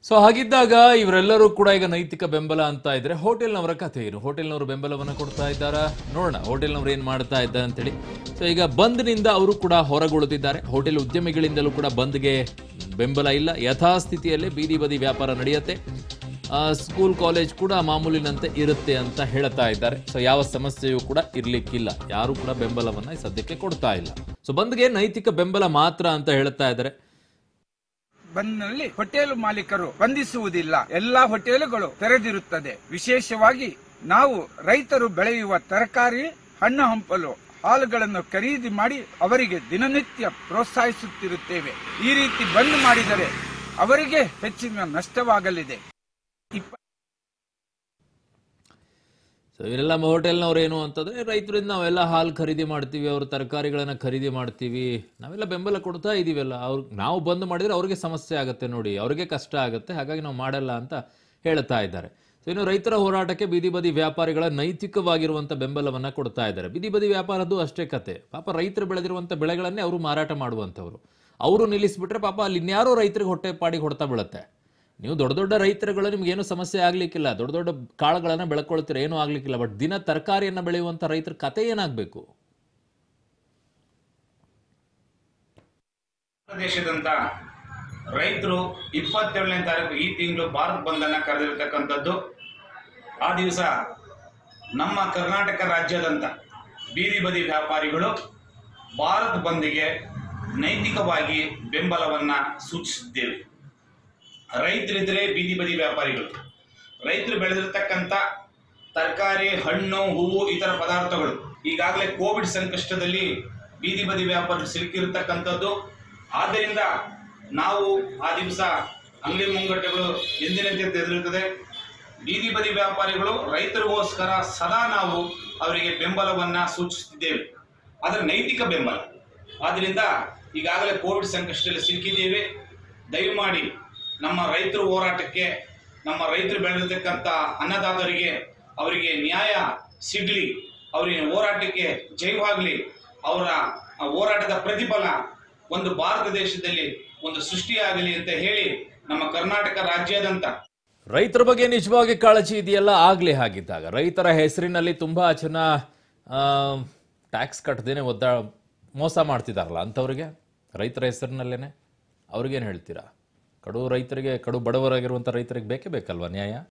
so ಹಾಗಿದ್ದಾಗ ಇವರೆಲ್ಲರೂ ಕೂಡ ಈಗ ನೈತಿಕ ಬೆಂಬಲ ಅಂತ ಇದ್ರೆ ಹೋಟೆಲ್ನವರ ಕಥೆ ಏನು ಹೋಟೆಲ್ನವರು ಬೆಂಬಲವನ್ನು ಕೊಡ್ತಾ ಇದ್ದಾರಾ ನೋಡೋಣ ಹೋಟೆಲ್ನವರು ಏನ್ ಮಾಡ್ತಾ ಇದ್ದಾರೆ ಅಂತೇಳಿ ಸೊ ಈಗ ಬಂದ್ನಿಂದ ಅವರು ಕೂಡ ಹೊರಗುಳಿದಿದ್ದಾರೆ ಹೋಟೆಲ್ ಉದ್ಯಮಿಗಳಿಂದಲೂ ಕೂಡ ಬಂದ್ಗೆ ಬೆಂಬಲ ಇಲ್ಲ ಯಥಾಸ್ಥಿತಿಯಲ್ಲೇ ಬೀದಿ ಬದಿ ವ್ಯಾಪಾರ ನಡೆಯುತ್ತೆ ಆ, ಸ್ಕೂಲ್ ಕಾಲೇಜ್ ಕೂಡ ಮಾಮೂಲಿನಂತೆ ಇರುತ್ತೆ ಅಂತ ಹೇಳ್ತಾ ಇದ್ದಾರೆ ಸೊ ಯಾವ ಸಮಸ್ಯೆಯೂ ಕೂಡ ಇರ್ಲಿಕ್ಕಿಲ್ಲ ಯಾರು ಕೂಡ ಬೆಂಬಲವನ್ನ ಈ ಸದ್ಯಕ್ಕೆ ಕೊಡ್ತಾ ಇಲ್ಲ ಸೊ ಬಂದ್ಗೆ ನೈತಿಕ ಬೆಂಬಲ ಮಾತ್ರ ಅಂತ ಹೇಳ್ತಾ ಇದ್ದಾರೆ ಬಂದ್ನಲ್ಲಿ ಹೋಟೆಲ್ ಮಾಲೀಕರು ಬಂಧಿಸುವುದಿಲ್ಲ ಎಲ್ಲಾ ಹೋಟೆಲುಗಳು ತೆರೆದಿರುತ್ತದೆ ವಿಶೇಷವಾಗಿ ನಾವು ರೈತರು ಬೆಳೆಯುವ ತರಕಾರಿ ಹಣ್ಣು ಹಂಪಲು ಹಾಲುಗಳನ್ನು ಖರೀದಿ ಮಾಡಿ ಅವರಿಗೆ ದಿನನಿತ್ಯ ಪ್ರೋತ್ಸಾಹಿಸುತ್ತಿರುತ್ತೇವೆ ಈ ರೀತಿ ಬಂದ್ ಮಾಡಿದರೆ ಅವರಿಗೆ ಹೆಚ್ಚಿನ ನಷ್ಟವಾಗಲಿದೆ ಇಪ್ಪ ಸೊ ಇವರೆಲ್ಲ ಹೋಟೆಲ್ನವ್ರು ಏನು ಅಂತಂದ್ರೆ ರೈತರಿಂದ ನಾವೆಲ್ಲ ಹಾಲು ಖರೀದಿ ಮಾಡ್ತೀವಿ ಅವ್ರ ತರಕಾರಿಗಳನ್ನ ಖರೀದಿ ಮಾಡ್ತೀವಿ ನಾವೆಲ್ಲ ಬೆಂಬಲ ಕೊಡ್ತಾ ಇದೀವಲ್ಲ ಅವ್ರು ನಾವು ಬಂದ್ ಮಾಡಿದ್ರೆ ಅವ್ರಿಗೆ ಸಮಸ್ಯೆ ಆಗುತ್ತೆ ನೋಡಿ ಅವ್ರಿಗೆ ಕಷ್ಟ ಆಗುತ್ತೆ ಹಾಗಾಗಿ ನಾವು ಮಾಡಲ್ಲ ಅಂತ ಹೇಳ್ತಾ ಇದ್ದಾರೆ ಸೊ ಇನ್ನು ರೈತರ ಹೋರಾಟಕ್ಕೆ ಬೀದಿ ಬದಿ ವ್ಯಾಪಾರಿಗಳ ನೈತಿಕವಾಗಿರುವಂತ ಬೆಂಬಲವನ್ನ ಕೊಡ್ತಾ ಇದ್ದಾರೆ ಬೀದಿ ಬದಿ ವ್ಯಾಪಾರದ್ದು ಅಷ್ಟೇ ಕತೆ ಪಾಪ ರೈತರು ಬೆಳೆದಿರುವಂತ ಬೆಳೆಗಳನ್ನೇ ಅವರು ಮಾರಾಟ ಮಾಡುವಂತವ್ರು ಅವರು ನಿಲ್ಲಿಸ್ಬಿಟ್ರೆ ಪಾಪ ಅಲ್ಲಿ ಇನ್ಯಾರೋ ರೈತರಿಗೆ ಹೊಟ್ಟೆ ಪಾಡಿಗೆ ಹೊಡ್ತಾ ಬೀಳುತ್ತೆ ನೀವು ದೊಡ್ಡ ದೊಡ್ಡ ರೈತರುಗಳು ನಿಮ್ಗೆ ಏನು ಸಮಸ್ಯೆ ಆಗ್ಲಿಕ್ಕಿಲ್ಲ ದೊಡ್ಡ ದೊಡ್ಡ ಕಾಳುಗಳನ್ನ ಬೆಳ್ಕೊಳ್ತೀರ ಏನೂ ಆಗ್ಲಿಕ್ಕಿಲ್ಲ ಬಟ್ ದಿನ ತರಕಾರಿಯನ್ನ ಬೆಳೆಯುವಂತ ರೈತರ ಕತೆ ಏನಾಗಬೇಕು ದೇಶದಂತ ರೈತರು ಇಪ್ಪತ್ತೇಳನೇ ತಾರೀಕು ಈ ತಿಂಗಳು ಭಾರತ್ ಬಂದನ್ನ ಕರೆದಿರ್ತಕ್ಕಂಥದ್ದು ಆ ದಿವಸ ನಮ್ಮ ಕರ್ನಾಟಕ ರಾಜ್ಯದಂತ ಬೀದಿ ಬದಿ ವ್ಯಾಪಾರಿಗಳು ಭಾರತ್ ಬಂದ್ಗೆ ನೈತಿಕವಾಗಿ ಬೆಂಬಲವನ್ನ ಸೂಚಿಸಿದ್ದೇವೆ ರೈತರಿದ್ರೆ ಬೀದಿ ಬದಿ ವ್ಯಾಪಾರಿಗಳು ರೈತರು ಬೆಳೆದಿರ್ತಕ್ಕಂಥ ತರಕಾರಿ ಹಣ್ಣು ಹೂವು ಇತರ ಪದಾರ್ಥಗಳು ಈಗಾಗಲೇ ಕೋವಿಡ್ ಸಂಕಷ್ಟದಲ್ಲಿ ಬೀದಿ ಬದಿ ವ್ಯಾಪಾರರು ಸಿಲುಕಿರತಕ್ಕಂಥದ್ದು ಆದ್ದರಿಂದ ನಾವು ಆ ದಿವಸ ಅಂಗಡಿ ಮುಂಗಟ್ಟುಗಳು ಎಂದಿನಂತೆ ತೆರೆದಿರುತ್ತದೆ ಬೀದಿ ಬದಿ ವ್ಯಾಪಾರಿಗಳು ರೈತರಿಗೋಸ್ಕರ ಸದಾ ನಾವು ಅವರಿಗೆ ಬೆಂಬಲವನ್ನ ಸೂಚಿಸುತ್ತಿದ್ದೇವೆ ಅದರ ನೈತಿಕ ಬೆಂಬಲ ಆದ್ದರಿಂದ ಈಗಾಗಲೇ ಕೋವಿಡ್ ಸಂಕಷ್ಟದಲ್ಲಿ ಸಿಲುಕಿದ್ದೇವೆ ದಯಮಾಡಿ ನಮ್ಮ ರೈತರ ಹೋರಾಟಕ್ಕೆ ನಮ್ಮ ರೈತರು ಬೆಳೆದಿರ್ತಕ್ಕಂಥ ಅನ್ನದಾತರಿಗೆ ಅವರಿಗೆ ನ್ಯಾಯ ಸಿಗಲಿ ಅವರಿಗೆ ಹೋರಾಟಕ್ಕೆ ಜಯವಾಗಲಿ ಅವರ ಆ ಹೋರಾಟದ ಪ್ರತಿಫಲ ಒಂದು ಭಾರತ ದೇಶದಲ್ಲಿ ಒಂದು ಸೃಷ್ಟಿಯಾಗಲಿ ಅಂತ ಹೇಳಿ ನಮ್ಮ ಕರ್ನಾಟಕ ರಾಜ್ಯಾದ್ಯಂತ ರೈತರ ಬಗ್ಗೆ ನಿಜವಾಗಿ ಕಾಳಜಿ ಇದೆಯಲ್ಲ ಆಗ್ಲಿ ಹಾಗಿದ್ದಾಗ ರೈತರ ಹೆಸರಿನಲ್ಲಿ ತುಂಬಾ ಜನ ಟ್ಯಾಕ್ಸ್ ಕಟ್ಟದೇನೆ ಒದ್ದ ಮೋಸ ಮಾಡ್ತಿದಾರಲ್ಲ ಅಂಥವ್ರಿಗೆ ರೈತರ ಹೆಸರಿನಲ್ಲೇನೆ ಅವ್ರಿಗೇನು ಹೇಳ್ತೀರಾ ಕಡು ರೈತರಿಗೆ ಕಡು ಬಡವರಾಗಿರುವಂಥ ರೈತರಿಗೆ ಬೇಕೇ ಬೇಕಲ್ವಾ ನ್ಯಾಯ